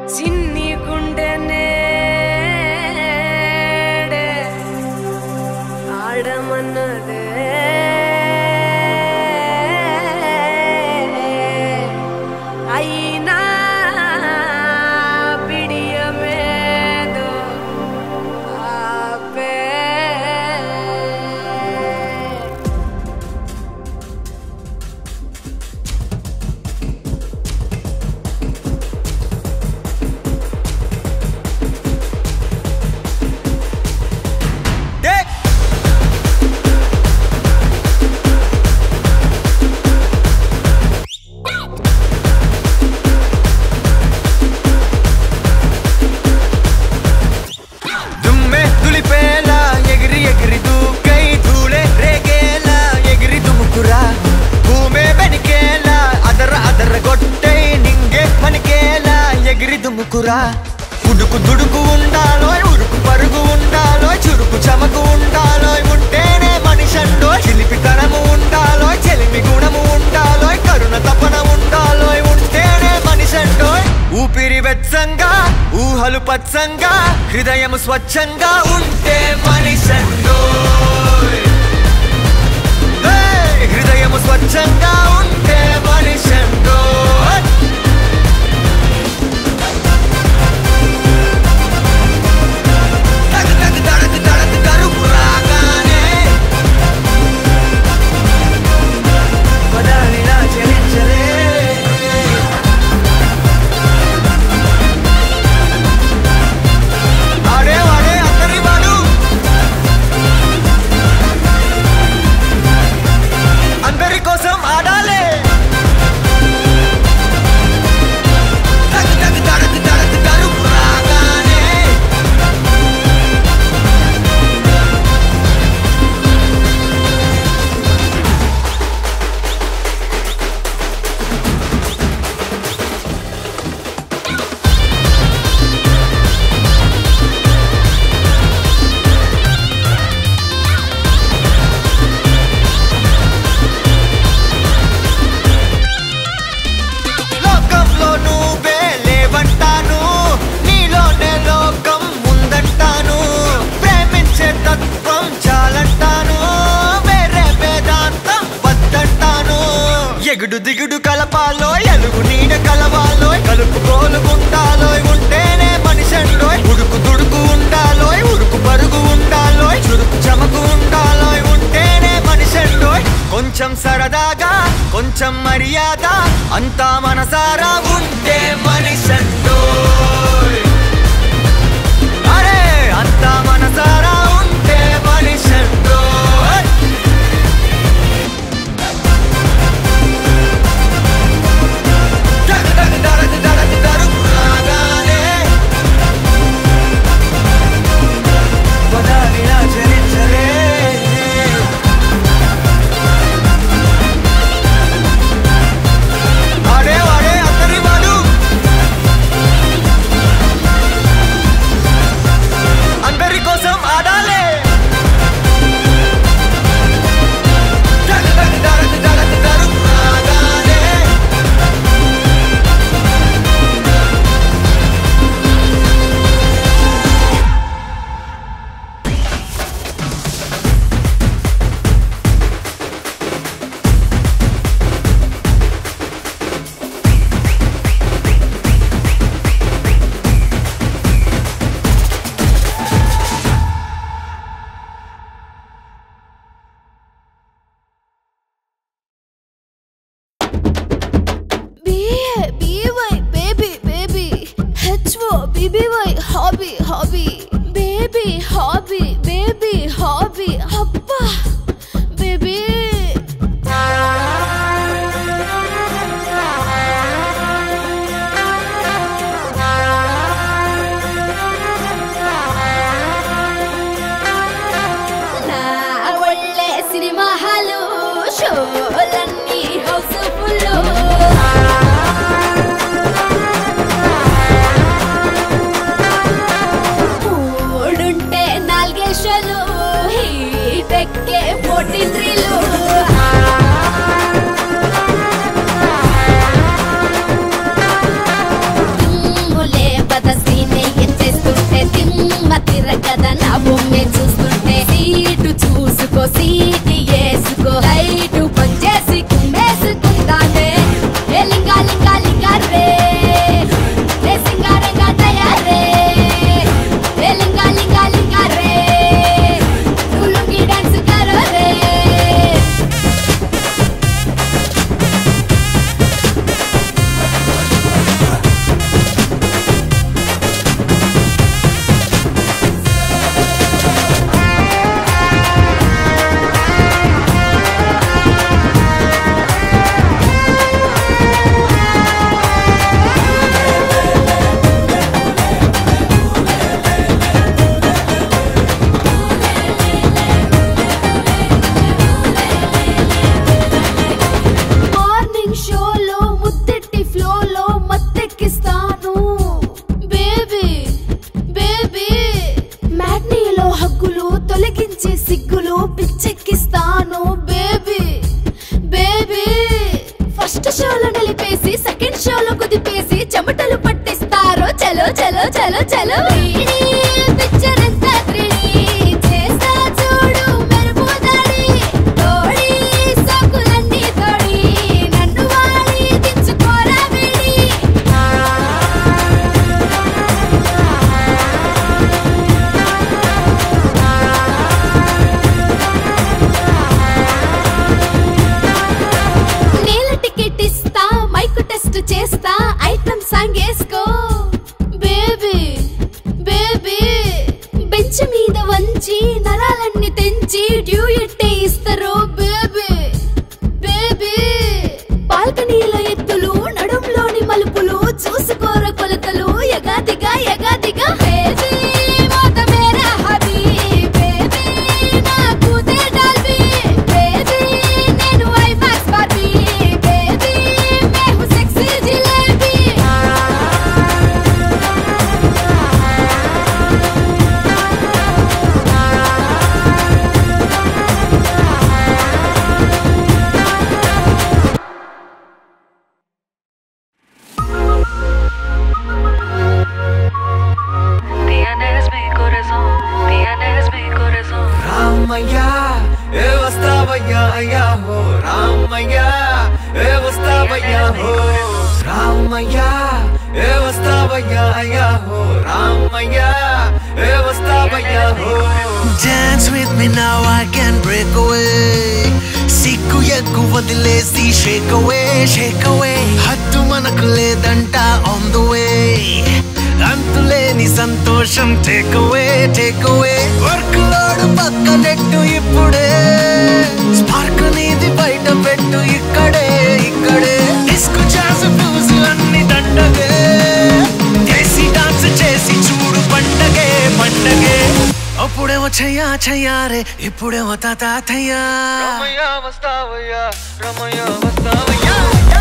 చిన్ని గుండె నేడే ఆడమన్నదే అయినా బిడియమేదో ఆపే దుమ్మె దులిపేలా ఎగిరి ఎగిరి దూకై ధూళే రేగేలా ఎగిరి దుముకురా భూమే బెనికేలా అదర అదర గొట్టై నింగే పనికేలా ఎగిరి దుముకురా ఉడుకు దుడుకు ఉండాలో ఉరుకు పరుగు ఉండాలో చురుకు చమకు ఉండాలో ఉంటేనే మనిషండో చిలిపితనము ఉండాలో చెలిమి గుణము ఉండాలో కరుణ తపన ఉండాలో ఉంటేనే మనిషండో ఊపిరి వెచ్చంగా ఊహలు పచ్చంగా హృదయం స్వచ్ఛంగా ఉంటే మనిషండో హృదయం స్వచ్ఛంగా ఉంటే మనిషండో తగ తగ తడక తడక తరుపు రాగానే పదాలిలా చలించలే ఆడే వాడే అందరి వాడు అందరి కోసం ఆడాలే తగ తగ తడక తడక తరుపు రాగానే లోకంలో నువ్వే లేవంటాను నీలోనే లోకం ఉందంటాను ప్రేమించే తత్వం చాలంటాను వేరే వేదాంతం వద్దంటాను ఎగుడు దిగుడు కలపాలో ఎలుగు నీడ కలవాలో కలుపు కోలుకుంటాలో ఉంటేనే మనిషండో ఉడుకు దుడుకు ఉండాలో ఉరుకు పరుగు ఉండాలో చురుకు చమకు ఉండాలో ఉంటేనే మనిషండో కొంచెం సరదాగా కొంచెం మర్యాద అంతా మనసారా ఉంటే మనిషండో అరే అంతా మనసారా ఉంటే మనిషండో దగ దగ దడగ దడగ దరుపు రాగానే పదాలిలా చలించలే ఆడే వాడే కలిపేసి సెకండ్ షోలో కుదిపేసి చెమటలు పట్టిస్తారు చలో చలో చలో చలో వీడి పిక్చర్ ఎంత 3D చేస్తా చూడు మెరుపు దాడి తోడి సోకులన్నీ తోడి నన్ను వాడి దించుకోరా వీడి నేల టికెట్ ఇస్తా మైక్ టెస్ట్ చేస్తా ఐటమ్ సాంగ్ వేసుకో బేబీ బేబీ బెంచ్ మీద వంచి నరాలన్నీ తెంచి డ్యూయట్ ఇస్తారు బేబీ బేబీ బాల్కనీలో ఎత్తులు నడుంలోని మలుపులు చూసుకోర కొలతలు ఎగాదిగా ఎగాదిగా బేబీ మోత మేరా హబీ బేబీ నాకు దే డాల్బీ బేబీ నేను ఐమాక్స్ బార్బీ బేబీ మే హూ sexy jalebi Tienes mi corazón, tienes mi corazón. Ramayya ఏ వస్తావయ్యా అయ్యా హో రామయ్య ఏ వస్తావయ్యా హో రామయ్య ఏ వస్తావయ్యా అయ్యా హో రామయ్య ఏ వస్తావయ్యా హో Dance with me now I can break away సిగ్గు ఎగ్గు వదిలేసి షేక్ అవే షేక్ అవే హద్దు మనకు లేదంట ఆన్ ద వే అంతులేని సంతోషం take away take away work load పక్కనెట్టు ఇప్పుడే స్పార్క్ నీది బయట పెట్టు ఇక్కడే ఇక్కడే డిస్కు చాసు పూసు అన్ని దండగే దేశీ డాన్స్ చేసి చూడు పండగే పండగే అప్పుడేమో చెయ్యా చెయ్యారే ఇప్పుడేమో తాతయ్యా Ramaiah వస్తావయ్యా Ramaiah వస్తావయ్యా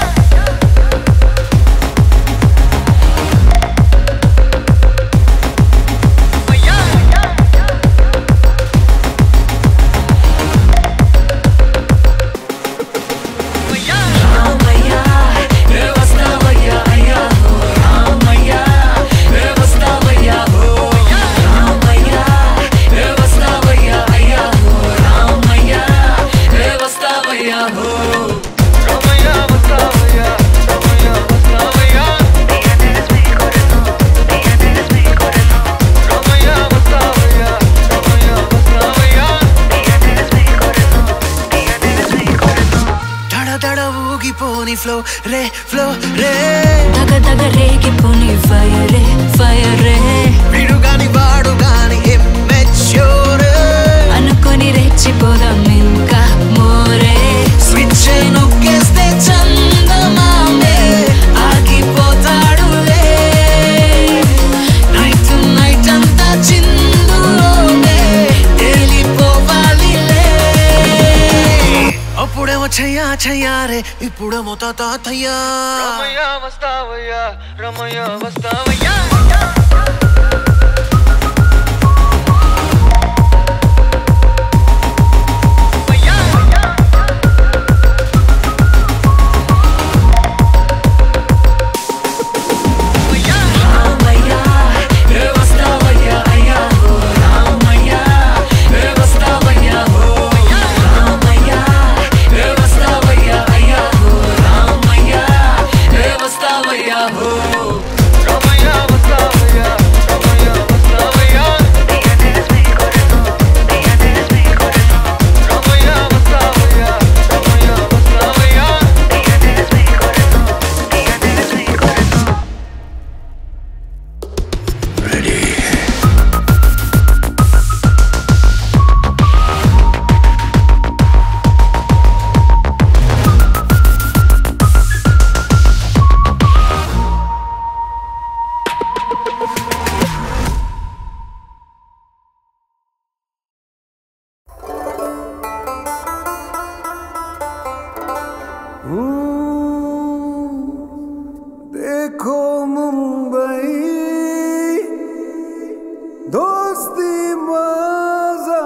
Tienes mi corazón, tienes mi corazón. Tienes mi corazón, tienes mi corazón. దడ దడ ఊగిపోని ఫ్లో రే ఫ్లో రే దగ దగ రేగిపోని ఫైరే ఫైరే వీడు గాని వాడు గాని immature. అనుకొని రెచ్చిపోదాం ఇంకా మోరే స్విచ్ నొక్కేస్తే చందమామే ఆగిపోతాడులే నైట్ నైట్ అంతా చిందులోనే తేలిపోవాలిలే అప్పుడేమో చెయ్యా చెయ్యారే ఇప్పుడేమో తాతయ్యా Ramaiah వస్తావయ్యా Ramaiah వస్తావయ్యా Tienes mi corazón, tienes mi corazón. Tienes mi corazón, tienes mi corazón. देखो मुंबई दोस्ती मजा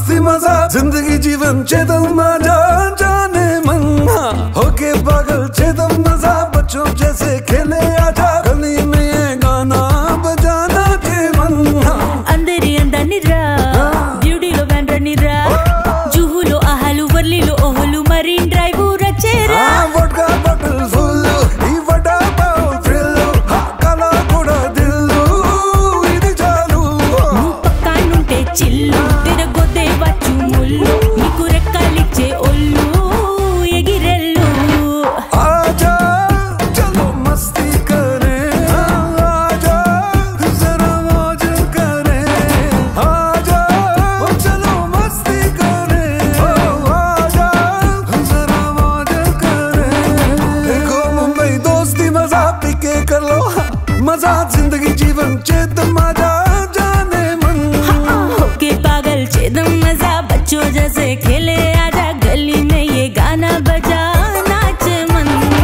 दोस्ती मजा जिंदगी जीवन चेतन मजा जाने मन होके पागल चेतन मजा बच्चों जैसे खेले आजा गली में ये गाना बजाना चे मन అందరి అందాన్ని రా బ్యూటీలో బ్యాండ్రని రా జుహులో ఆహాలు వర్లీలో ఓహలు మరీన్ డ్రైవ్ రచేరా వడ్కా బట్టలు ఫుల్ ఈ వడా పావు థ్రిల్ కళ కూడా దిల్లు ఇది చాలు నువ్వు పక్కానుంటే చిల్లు తిరగొద్దే వచ్చు ముళ్ళు నీకు రెక్కలిచ్చే ఒళ్ళు ఎగిరెళ్ళు आजा चलो मस्ती करें आजा जरा मौज करें आजा चलो मस्ती करें आजा जरा मौज करें देखो मुंबई दोस्ती मजा पीके कर लो मजा जिंदगी जीवन चेत मजा जाने मन होके पागल चेदम मजा बच्चों जैसे खेले आजा गली में ये गाना बजा नाच मन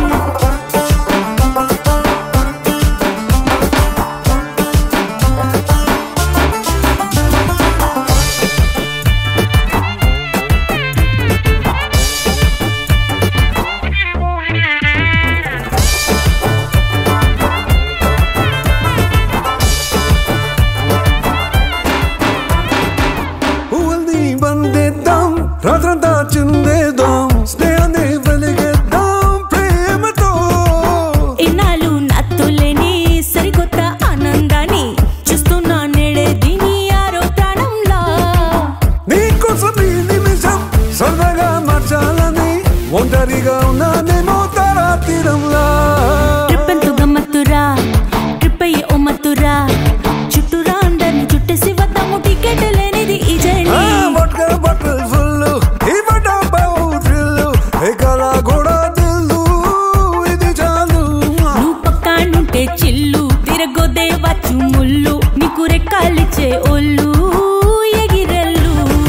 పువ్వుల్ని బందేద్దాం రాత్రంతా చిందేద్దాం స్నేహాన్ని వెలిగేద్దాం ప్రేమతో ఇన్నాళ్ళు నాతో లేని సరికొత్త ఆనందాన్ని చూస్తున్నా నేడే దీని ఆరో ప్రాణంలా నీకోసం ఈ నిమిషం సరదాగా మార్చాలని ఒంటరిగా ఉన్నానేమో తారా తీరంలా ట్రిప్ ఎంతో గమ్మత్తురా ట్రిప్ అయ్యే ఓ మత్తురా చుట్టూరా అందరిని చుట్టేసి వద్దాము టికెట్ లేనిది ఈ జర్నీ వడ్క బట్టలు ఫుల్ ఈ బట్ట బావు థ్రిల్ ఏ కళ కూడా దిల్లు ఇది చాలు నువ్వు పక్కానుంటే చిల్లు తిరగొద్దే వచ్చు ముళ్ళు నీకు రెక్కాలిచ్చే ఒళ్ళు ఎగిరెళ్ళు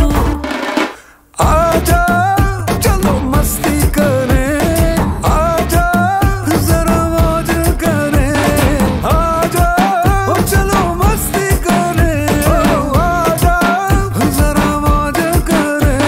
आजा चलो मस्ती करें आजा जरा मौज करें आजा चलो मस्ती करें आजा जरा मौज करें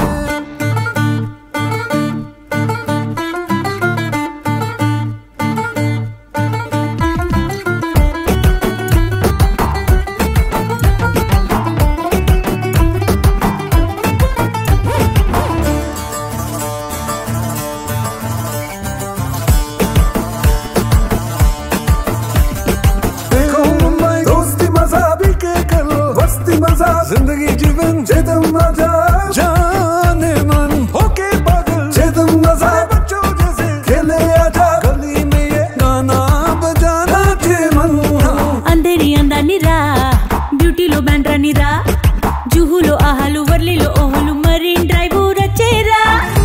देखो मुंबई दोस्ती मजा भी के कर लो मस्ती मजा जिंदगी जीवन चेतन मजा जाने मन होके पागल चेतन मजा बच्चों जैसे खेले आजा गली में ये गाना बजाना चे मन అందరి అందాన్ని రా బ్యూటీలో బ్యాండ్రాని రా జుహులో ఆహాలు వర్లీలో ఓహలు మరీన్ డ్రైవ్ రచేరా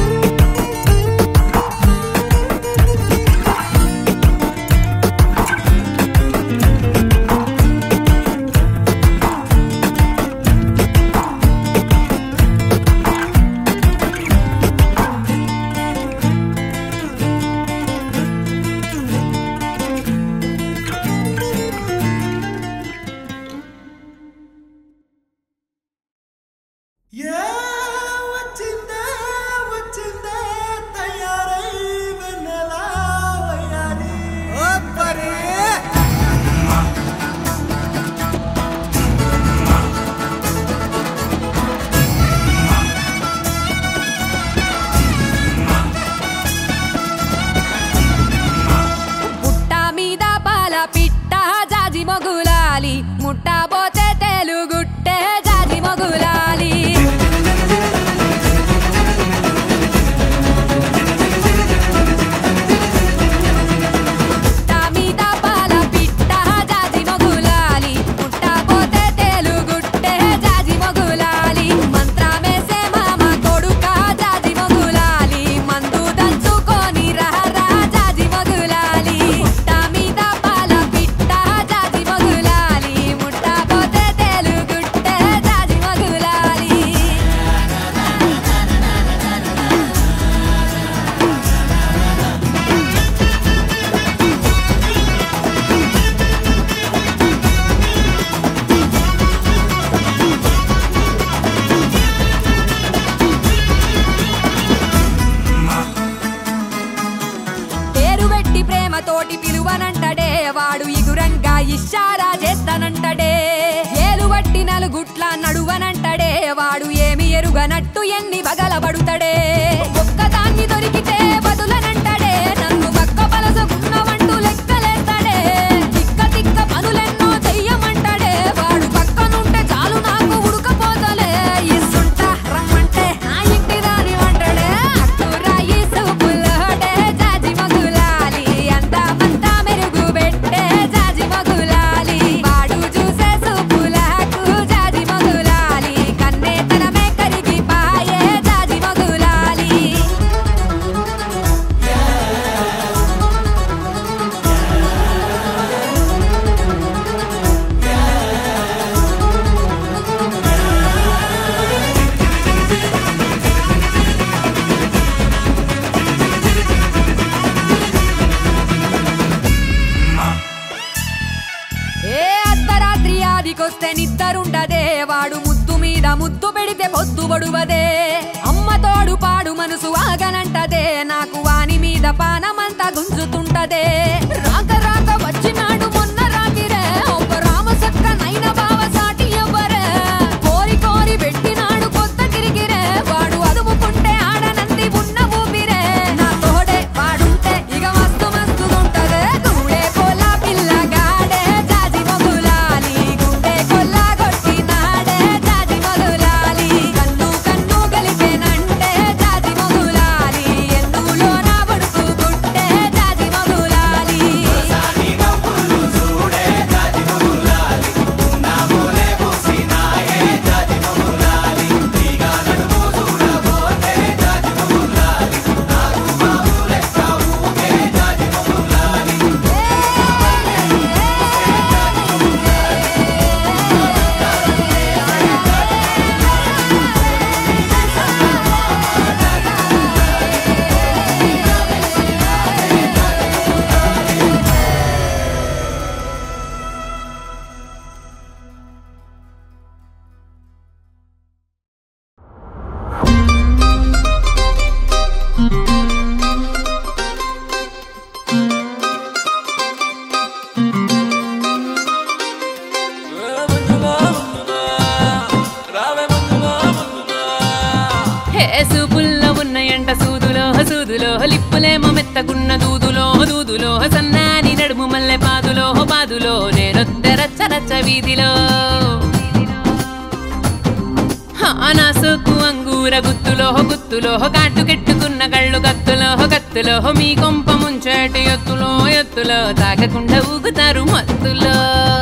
వచ్చిందే వచ్చిందే తయారై వెన్నెలా వయ్యారి ఓ పరే పుట్ట మీద పాల పిట్ట జాజి మొగులాలి ముట్టబోతే తెలుగుట్టే జాజి మొగులాలి పుట్ట మీద పాల పిట్ట జాజి మొగులాలి ముట్టబోతే తెలుగుట్టే జాజి మొగులాలి మంత్రమేసే మామ కొడుక జాజి మొగులాలి మందు దంచుకొని రహరా జాజి మొగులాలి పుట్ట మీద పాల పిట్ట జాజి మొగులాలి ముట్ట ఇషారా చేస్తానంటడే ఏలు బట్టి నలుగుట్ల నడువనంటడే వాడు ఏమి ఎరుగనట్టు ఎన్ని బగలబడుతడే ఒక్కదాన్ని దొరికితే బదులనంటడే నన్ను పక్క పలసకున్నవంటూ లెక్కలేస్తాడే తిక్క తిక్క పనులెన్నో చెయ్యమంటాడే వాడు పక్కనుంటే చాలు నాకు ఉడకపోతలే ఇస్తుంట రమ్మంటే నా ఇంటి దాని వంటడే అక్కురాయి సూపులోడే జాజి మగులాలి అందామంతా మెరుగు పెట్టే జాజి మగులాలి వాడు చూసే సూపులకు జాజి మగులాలి కన్నే తనమే కరిగి పాయే జాజి మగులాలి ఏ అర్ధరాత్రి ఆదికొస్తే నిద్దరుండదే వాడు ముద్దు మీద ముద్దు పెడితే పొద్దు బడువదే అమ్మ తోడు పాడు మనసు ఆగనంటదే నాకు వాని మీద పానమంతా గుంజుతుంటదే రాక రాక వచ్చినాడు మొన్న రాకిరే ఒక రామసక్క నైన బావ సాటి ఎవ్వరే కోరి కోరి పెట్టినాడు కొత్త కిరికిరే వాడు అదుముకుంటే ఆడనంది ఉన్న ఊపిరే నా తోడే వాడుంటే ఇక మస్తు మస్తు ఉంటదే గూడే కోలా పిల్లగాడే జాజి మొగులాలి గుండె కొల్లా కొట్టినాడే జాజి మొగులాలి కన్ను కన్ను కలిపేనంటే జాజి మొగులాలి ఎన్నులో నా బడుకు గుట్టే జాజి మొగులాలి హే సూపుల్లో ఉన్నాయంట సూదులో సూదులో లిప్పులేమో మెత్తకున్న దూదులో దూదులో సన్నాని నడుము మల్లె పాదులో పాదులో నేనొద్దె రచ్చ రచ్చ వీధిలో హా, నా సోకు అంగూర గుత్తులో గుత్తులో కాటు కెట్టుకున్న కళ్ళు కత్తులో కత్తులో మీ కొంప ముంచేటి ఎత్తులో ఎత్తులో తాగకుండా ఊగుతారు మత్తులో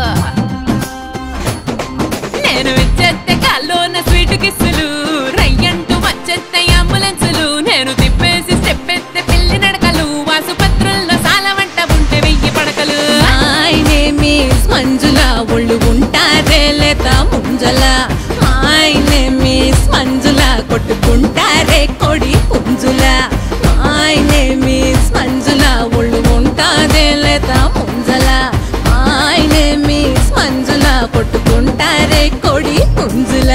నేను విచ్చెత్తే కాల్లోన స్వీట్ కిస్సులు రయ్యంటూ వచ్చేస్తే అంబులెన్సులు నేను తిప్పేసి స్టెప్ ఎత్తే పెళ్లి నడకలు వాసుపత్రుల్లో సాలవంట ఉంటే వెయ్యి పడకలు మై నేమ్ ఈస్ మంజుల ఒళ్ళు ఉంటారే లేత ముంజల మై నేమ్ ఈస్ మంజుల కొట్టుకుంటారే కొడి పుంజుల మై నేమ్ ఈస్ మంజుల ఒళ్ళు ఉంటారే లేత ముంజల మై నేమ్ ఈస్ మంజుల కొట్టుకుంటారే కొడి పుంజుల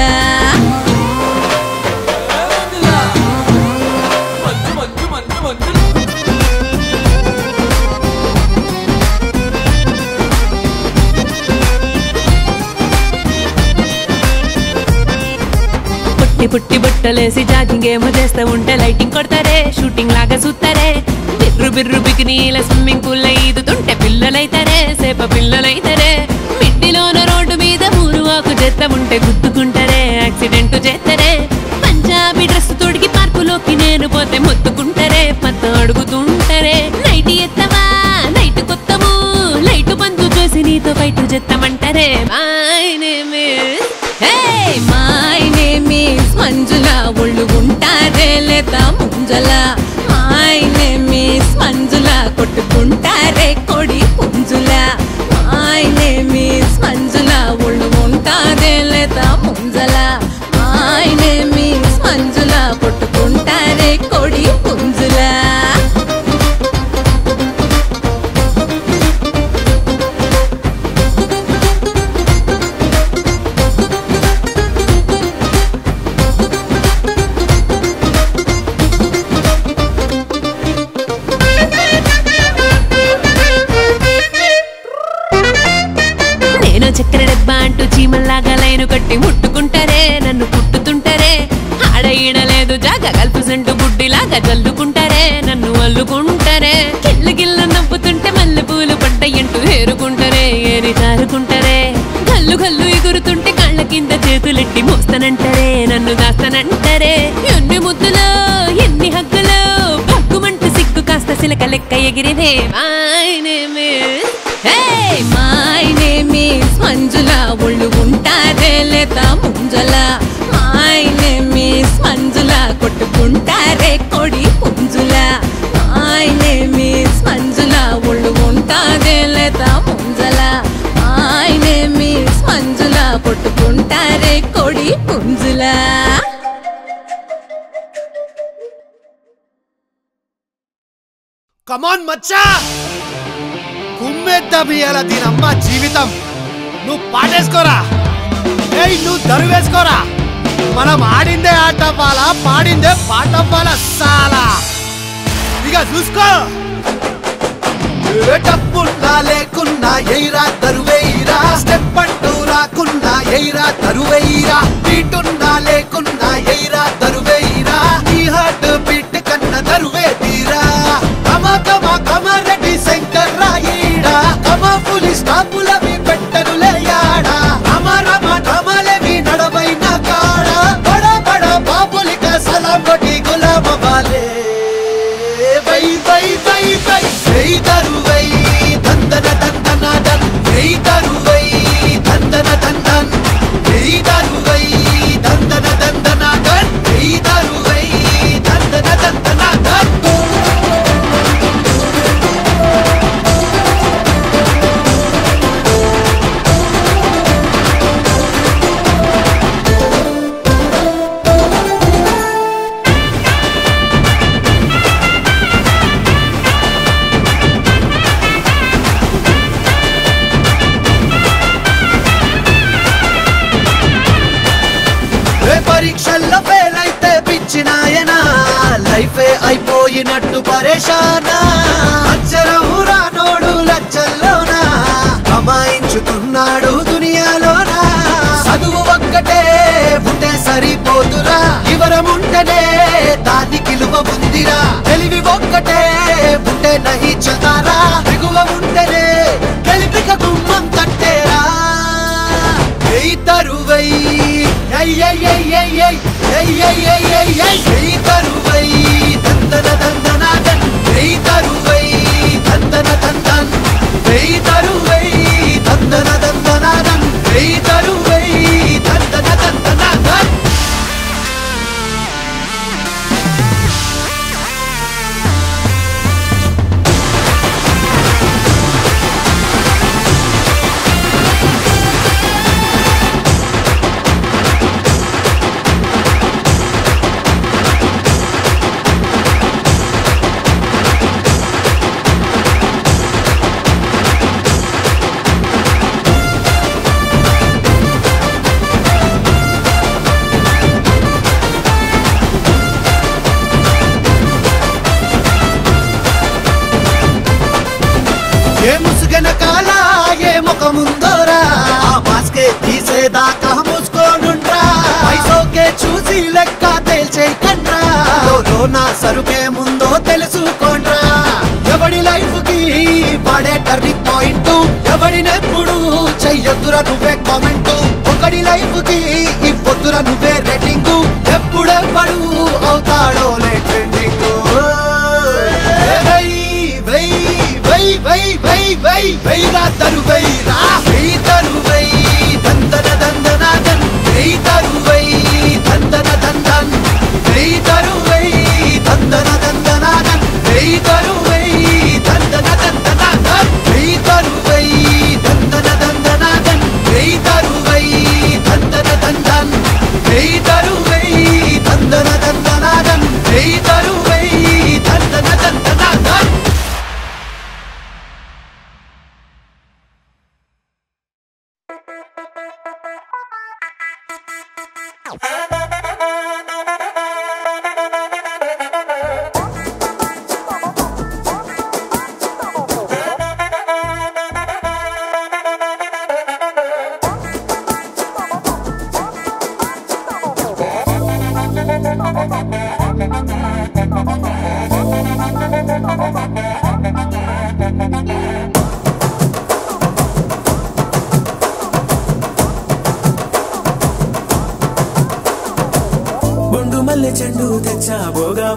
పుట్టి పుట్టి బుట్టలేసి జాగింగ్ ఏమో చేస్తా ఉంటే లైటింగ్ కొడతారే షూటింగ్ లాగా చూస్తారే బిర్రు బిర్రు బికినీల స్విమ్మింగ్ పూల్ ఈదుతుంటే పిల్లలైతారే సేప పిల్లలైతారే మిడ్డిలోన రోడ్డు మీద ఊరు ఆకు చేస్తా ఉంటే గుద్దుకుంటారే యాక్సిడెంట్ చేస్తారే పంజాబీ డ్రెస్ తొడిగి పార్కులోకి నేను పోతే మొత్తుకుంటారే పత్త అడుగుతుంటారే నైట్ ఎత్తవా నైట్ కొత్తము లైట్ బంధు చూసి నీతో బయట చెత్తమంటారే my name hey my name is Manjula ఒళ్ళు ఉంటారే లేత ముంజల మై నేమ్ ఈస్ మంజుల కొట్టుకుంటారే కొడి పుంజుల మై నేమ్ ఈస్ మంజుల ఒళ్ళు ఉంటారే లేత ముంజల మై నేమ్ ఈస్ మంజుల కొట్టుకుంటారే కొడి పుంజుల జల్లులాగా జల్లుకుంటారే నన్ను అల్లుకుంటారే గిల్లు గిల్లు నవ్వుతుంటే మల్లె పూలు పడ్డాయంటూ ఏరుకుంటారే ఏరి జారుకుంటారే గల్లు గల్లు ఎగురుతుంటే కళ్ళ కింద చేతులెట్టి మోస్తానంటారే నన్ను దాస్తానంటారే ఎన్ని ముద్దులో ఎన్ని హగ్గులో భగ్గుమంటూ సిగ్గు కాస్త సిలక లెక్క ఎగిరినే my name hey my name is Manjula ఒళ్ళు ఉంటాదే లేదా ముంజల మై నేమ్ ఇస్ మంజుల కొట్టుకుంటారే కొడి పుంజుల మై నేమ్ ఇస్ మంజుల ఒళ్ళు ఉంటాదే లేదా ముంజల మై నేమ్ ఇస్ మంజుల కొట్టుకుంటారే కొడి పుంజుల కమాన్ మచ్చా కుమ్మేద్దాం ఇవాళ దీని అమ్మ జీవితం నువ్వు పాటేసుకోరా ఏయ్ నువ్వు దరువేసుకోరా మనం ఆడిందే ఆట అవ్వాలా పాడిందే పాట అవ్వాలా సాలా ఇక చూసుకో ఏ డబ్బున్నా లేకున్నా ఎయిరా తరువేయిరా స్టెప్ అంటూ రాకున్నా ఎయిరా తరువేయిరా బీటున్నా లేకున్నా ఎయిరా తరువేయిరా ఈ హార్ట్ బీట్ కన్న తరువే తీరా కమ కమ కమ రెడ్డి శంకర్ రాయిడా కమ పులి స్టాపులవి పెట్టనులే యాడా రమ రమ రమలవి నడవైన కాడ బడ బడ బాబులిక సలాం కొట్టి గులామ వాలే వై వై వై వై వై తరువై దందన దందన దన్ వై తరువై దందన దందన్ వై తరువై దందన దందన దన్ వై తరువై దందన దందన దన్ ఏ పరీక్షల్లో ఫెయిల్ అయితే పిచ్చినాయనా లైఫే అయిపోయినట్టు పరేషానా అక్షరం రానోడు లచ్చల్లోనా కమాయించుతున్నాడు దునియాలోనా చదువు ఒక్కటే ఉంటే సరిపోతురా వివరం ఉంటేనే దానికి విలువ ఉందిరా తెలివి ఒక్కటే ఉంటే నహి చతారా దిగువ ఉంటేనే గెలిపిక గుమ్మం తట్టేరా ఎయ్ తరువై ఎయ్ ఎయ్ ఎయ్ ఎయ్ ఎయ్ ఎయ్ ఎయ్ ఎయ్ ఎయ్ ఎయ్ ఎయ్ తరువై దందన దందన దన్ ఎయ్ తరువై దందన దందన్ ఎయ్ తరువై దందన దందన దన్ ఎయ్ తరువై దందన దందన దన్ ఏ ముసుగన కాల ఏ ముఖముందోరా ఆ మాస్కే తీసేదాకా మూసుకోనుండ్రా పైసోకే చూసి లెక్క తేల్చే కండ్రా లోలో నా సరుకే ముందో తెలుసుకోండ్రా ఎవడి లైఫ్ కి పడే టర్నింగ్ పాయింట్ ఎవడినెప్పుడు చెయ్యొద్దురా నువ్వే కామెంట్ ఒకడి లైఫ్ కి ఇవ్వొద్దురా నువ్వే రేటింగ్ ఎప్పుడెప్పుడు అవుతాడో లే ట్రెండింగ్ వై వై వై వై వై వై వై రా తరువై రా వై తరువై దందన దందన దన్ వై తరువై దందన దందన్ వై తరువై దందన దందన దన్ వై తరువై దందన దందన దన్ వై తరువై దందన దందన దన్ వై తరువై దందన దందన్ వై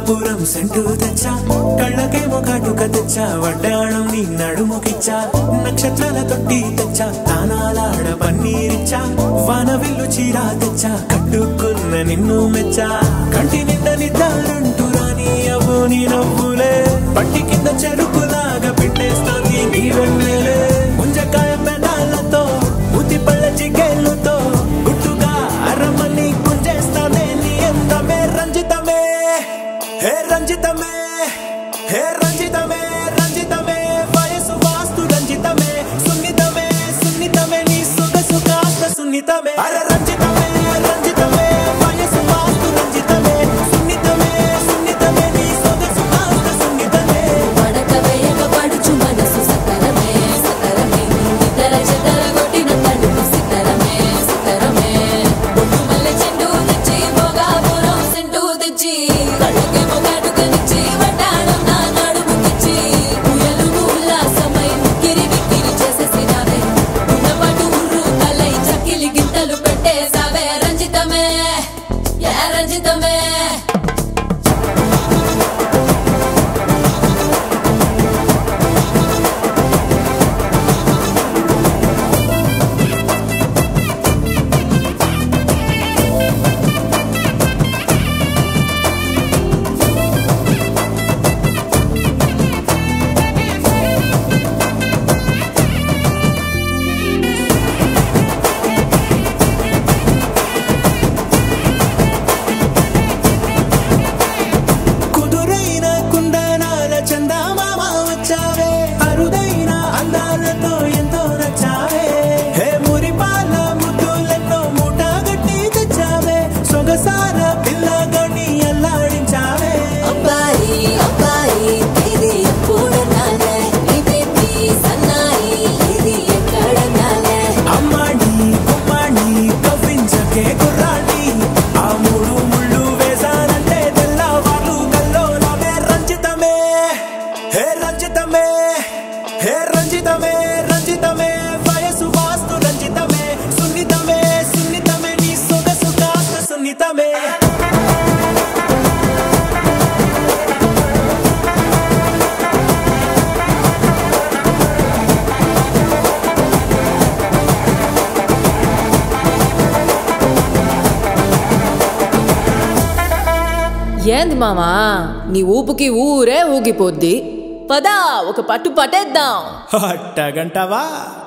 భోగాపురం సెంటు తెచ్చా కళ్ళకేమో కాటుక తెచ్చా వడ్డాణం నీ నడుముకిచ్చా నక్షత్రాల తొట్టి తెచ్చా తానాలాడ పన్నీరిచ్చా వానవిల్లు చీరా తెచ్చా కట్టుకున్న నిన్ను మెచ్చా కంటి నిండా నిద్దారంటూ రాని అవ్వు నీ నవ్వులే పట్టి కింద చెరుకులాగా పెట్టేస్తాంది నీ వెన్నెలే ముంజకాయ పెదాలతో ముతి పళ్ళ చికెళ్ళుతో గుట్టుగా అరమని గుంజేస్తానే నీ అందమే రంజితమే హే రంజితమే హే రంజితమే రంజితమే వయసు వాస్తు రంజితమే సున్నితమే సున్నితమే నీ సొగసు కాస్త సున్నితమే అరే రంజితమే రంజితమే వయసు వాస్తు రంజితమే సున్నితమే సున్నితమే నీ సొగసు కాస్త సున్నితమే పడక వేయక పడుచు మనసు సతరమే సతరమే ఇతర చెదర కొట్టిన తలుపు సితరమే సితరమే బొట్టు మల్లె చెండు తెచ్చి భోగాపురం సెంటు తెచ్చి కళ్ళకి మొగాటుకనిచ్చి వడ్డాణం నా నడుముకిచ్చి ఉయ్యలు ఉల్లాసమై కిరి బిక్కిరి చేసేసినావే ఉన్నపాటు ఉర్రు తలై చక్కిలి గింతలు పెట్టేసావే రంజితమే యా రంజితమే కుదురైన కుందనాల చందమామ వచ్చావే అరుదైన అందాలతో ఎంతో నచ్చావే హే మురిపాల ముద్దులెన్నో మూట గట్టి తెచ్చావే సొగసార పిల్లగని అల్లాడించావే అబ్బాయి అబ్బాయి ఇది ఎప్పుడన్నాలే ఇది సన్నాయి ఇది ఎక్కడన్నాలే అమ్మాడి కుమ్మాడి కవ్వించకే కుర్రాడి ఆ మూడు ముళ్ళు వేసానంటే తెల్లవారు కల్లో నవే రంజితమే హే రంజితమే హే రంజితమే రంజితమే వయసు వాస్తు రంజితమే సున్నితమే సున్నితమే నీ సొగసు కాస్త సున్నితమే ఏంది మామా నీ ఊపుకి ఊరే ఊగిపోద్ది పదా ఒక పట్టు పట్టేద్దాం అట్టగంటవా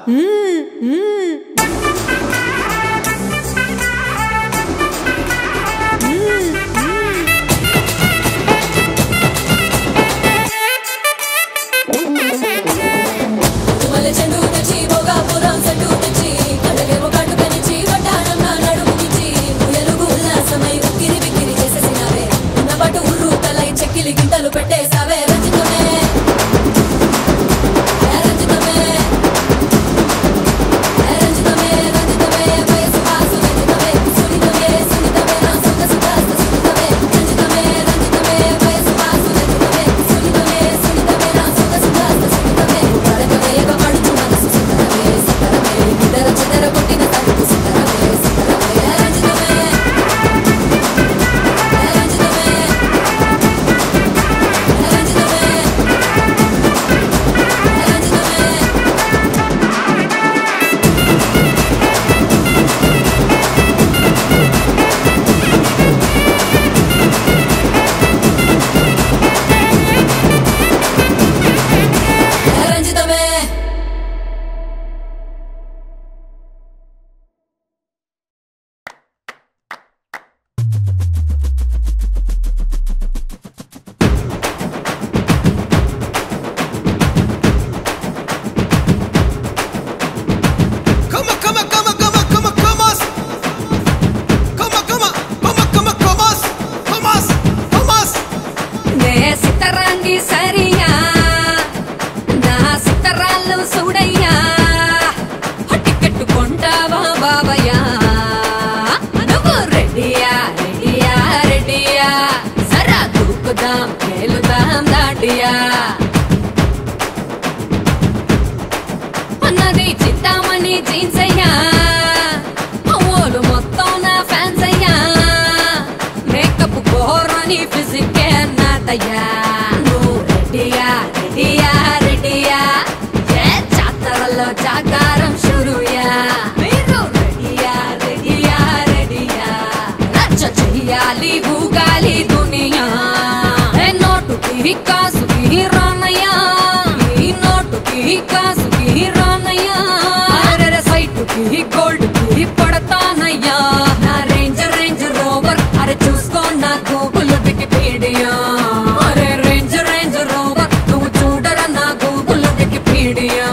మల్లె చెండు తెచ్చి భోగాపురం సెంటు తెచ్చి కళ్ళకేమో కాటుకనిచ్చి వడ్డాణం నా నడుముకిచ్చి ఉయ్యలుగు ఉల్లాసమై ఉక్కిరి బిక్కిరి చేసేసినావే ఉన్నపాటు ఉర్రు తలై చెక్కిలి గింతలు పెట్టేసావే రంజితమే ఏ రంజితమే ఏ రంజితమే రంజితమే వయసు వాసు రంజితమే సున్నితమే సున్నితమే నా సొగసు కాస్త సున్నితమే రంజితమే రంజితమే వయసు వాసు రంజితమే సున్నితమే సున్నితమే నా సొగసు కాస్త సున్నితమే పడక వేయక పడుచు మనసు సుతరమే సతరమే ఇతర చెదర కొట్టిన తలుపు సుతరమే సుతరమే ఏ రంజితమే ఏ రంజితమే ఏ రంజితమే ఏ రంజితమే ఏ రంజితమే Come on, come on, come on, come on, come on, come on. Come on, come on, come on, come on, come on. Come on, come on. నే సితరాంగి సరియా నా సితరాళ్ళు చూడయ్యా టికెట్ కొంటావా బాబయ్యా నువ్వు రెడ్డియా రెడ్డియా రెడ్డియా సరా దూకుదాం తేలుదాం దాటియా అన్నది చిత్తామణి జీన్స్ అయ్యా ఓలు మొత్తం నా ఫ్యాన్స్ అయ్యా మేకప్ కోరని ఫిజిక్ నాది వద్దయ్యా నువ్వు రెడ్డియా రెడ్డియా రెడ్డియా ఏ జాతరలో జాగారం షురుయా మీరు రెడ్డియా రెడ్డియా రెడ్డియా రచ్చ చెయ్యాలి ఊగాలి దునియా ఏ నోటుకి కాసుకి రానయ్యా ఈ నోటుకి కాసుకి రానయ్యా అరెరె సైటుకి గోల్డ్కి పడతానయ్యా నా రేంజ్ రేంజ్ రోవర్ అరే చూసుకో నా గూగుల్ వికిపీడియా అరే రేంజ్ రేంజ్ రోవర్ నువ్వు చూడరా నా గూగుల్ వికిపీడియా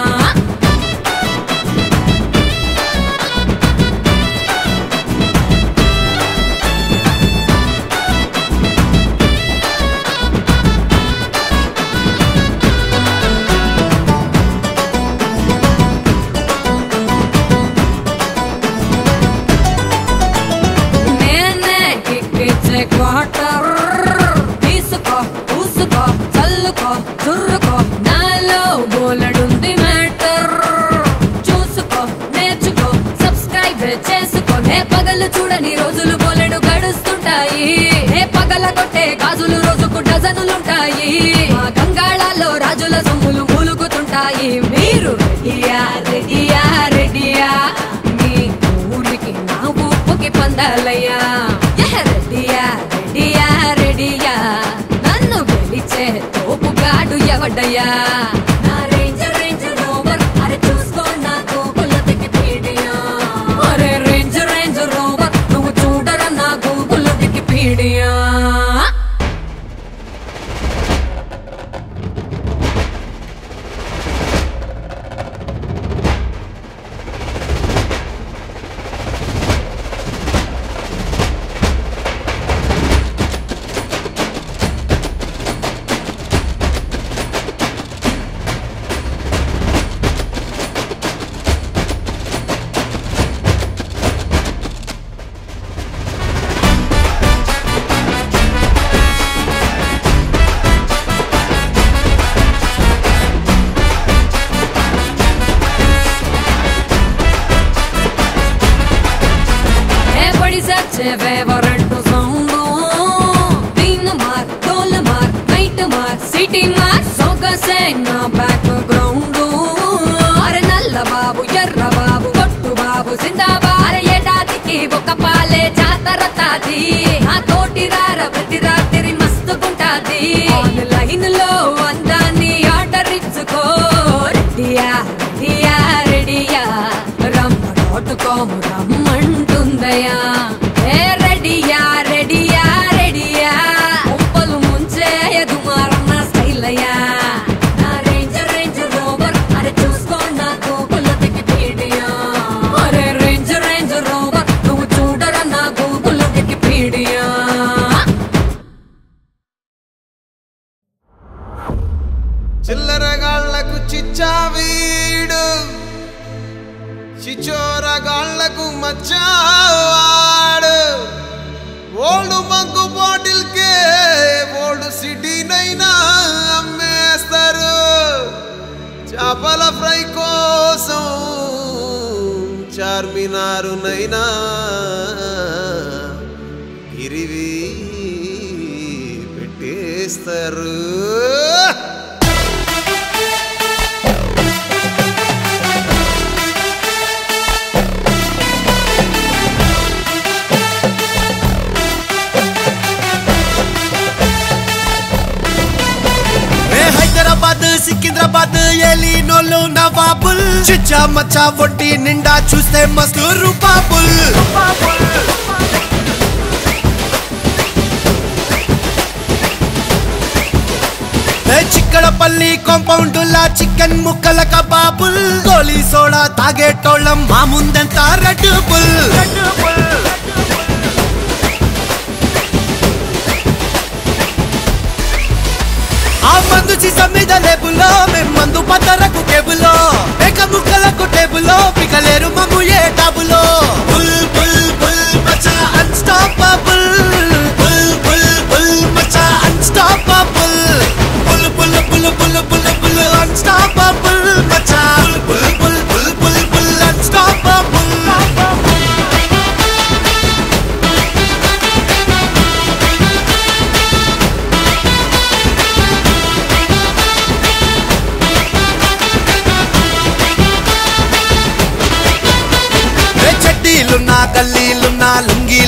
నేనే కిక్కిచ్చే క్వార్టర్ తీసుకో పూసుకో చల్లుకో చుర్రుకో నాలో బోలెడుంది మ్యాటర్ చూసుకో నేర్చుకో సబ్స్క్రైబ్ చేసుకో నే పగలు చూడని రోజులు బోలెడు గడుస్తుంటాయి నే పగల కొట్టే గాజులు రోజుకు డజనులుంటాయి మా గంగాళాల్లో రాజుల సొమ్ములు మూలుగుతుంటాయి మీరు రెడ్డియా రెడ్డియా రెడ్డియా మీ ఊరికి నా ఊపుకి పందాలయ్యా ఎహ రెడ్డియా రెడ్డియా రెడ్డియా నన్ను గెలిచే తోపుగాడు ఎవడయ్యా నా రేంజ్ రేంజ్ రోవర్ అరే చూసుకో నా గూగుల్ వికిపీడియా అరే రేంజ్ రేంజ్ రోవర్ నువ్వు చూడరా నా గూగుల్ వికిపీడియా ఏ బడి సచ్చే ఫేవరెట్ సౌండ్ దీన్ మార్ డోల్ మార్ నైట్ మార్ సిటీ మార్ సొగసే నా బ్యాక్ గ్రౌండ్ అరే నల్ల బాబు ఎర్ర బాబు కొట్టు బాబు సిందాబా అరే ఏడాదికి ఒక పాలే జాతర తాది నా తోటి రార ప్రతి రాత్రి మస్తుకుంటాది లైన్ లో అందాన్ని ఆర్డర్ ఇచ్చుకో రెడ్డియా రెడ్డియా రెడ్డియా రమ్మడోటుకోము రమ్మంటుందయా ఏ రెడీయా రెడీయా రెడీయా ఉప్పలు ముంచే ఎదుమారన్న స్టైల్ అయ్యా నా రేంజ్ రేంజ్ రోవర్ అరే చూసుకో నా గూగుల్ వికిపీడియా అరే రేంజ్ రేంజ్ రోవర్ నువ్వు చూడరా నా గూగుల్ వికిపీడియా చిల్లరగాళ్లకు చిచ్చావీడు చిచోరగాళ్లకు మచ్చావాడు ఓల్డ్ మగ్గు బాటిల్కే ఓల్డ్ సిటీనైనా అమ్మేస్తారు చేపల ఫ్రై కోసం చార్మినారునైనా ఇరివి పెట్టేస్తారు ఏ హైదరాబాద్ సికింద్రాబాద్ ఎలినోళ్ళు నవాబుల్ చిచ్చా మచ్చా ఒట్టి నిండా చూస్తే మస్తు రూపాబుల్ ఏ చిక్కడపల్లి కాంపౌండ్ లా చికెన్ ముక్కల కబాబుల్ గోలీ సోడా తాగేటోళ్ళం మా ముందెంత రెడ్ బుల్ ఆ మందు సీసా మీద లేబులో మేం మందు పతరకు టేబులో ఏక ముక్కలకు టేబులో పికలేరు మమ్ము ఏ టాబులో బుల్ బుల్ బుల్ మచా అన్స్టాపబుల్ బుల్ బుల్ బుల్ మచా unstoppable bull bull bull bull bull bull unstoppable మచా bull bull bull bull bull unstoppable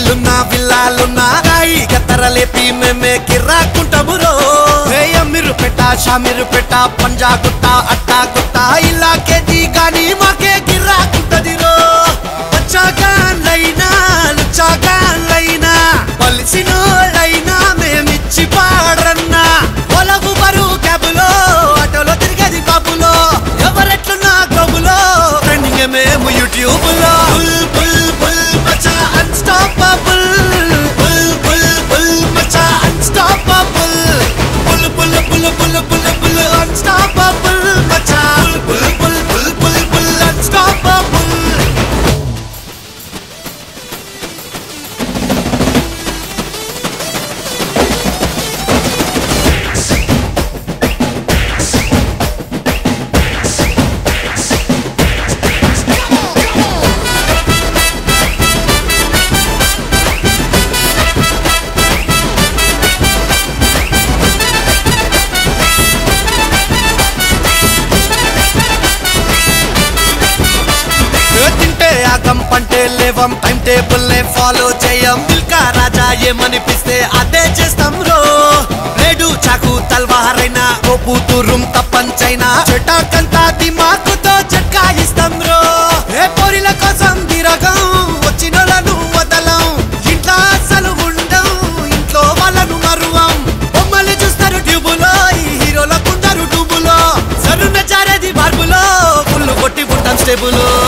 విల్లాలున్నా విల్లాలున్నా రాయి గత్తర లేపి మేమే కిర్రాకుంటాము రో అమ్మిరు పెట్ట షామిరు పెట్ట పంజా గుట్ట అట్టా గుట్ట ఇలా కేజీ కానీ మాకే గిర్రాకుంటది రో వచ్చాగాళ్ళైనా లుచ్చాగాళ్ళైనా పలిసినోళ్ళైనా మేమిచ్చి పాడరన్నా పొలవు బరువు క్యాబులో ఆటోలో తిరిగేది బాబులో ఎవరెట్లున్నా గబులో ట్రెండింగ్ మేము యూట్యూబ్ లో బుల్ బుల్ బుల్ మచా అన్స్టాపబుల్ బుల్ బుల్ బుల్ మచా unstoppable bull bull bull bull bull bull unstoppable మచా bull bull bull bull bull unstoppable ఏ తింటే ఆగం పంటే లేవం టైం టేబుల్ నే ఫాలో చేయం దిల్కా రాజా ఏమనిపిస్తే అదే చేస్తాం రో లేడు చాకు తల్వారైనా కోపు తురుం తప్పంచైనా చెటాకంతా దిమాకుతో చట్కాయిస్తాం రో ఏ పోరిల కోసం దిరగం వచ్చినోళ్ళను వదలం ఇంట్లో అసలు ఉండం ఇంట్లో వాళ్ళను మరువం బొమ్మలు చూస్తారు ట్యూబులో ఈ హీరోల కుందరు ట్యూబులో సరున్న జారేది బార్బులో ఫుల్ కొట్టి పుట్టాం స్టేబులో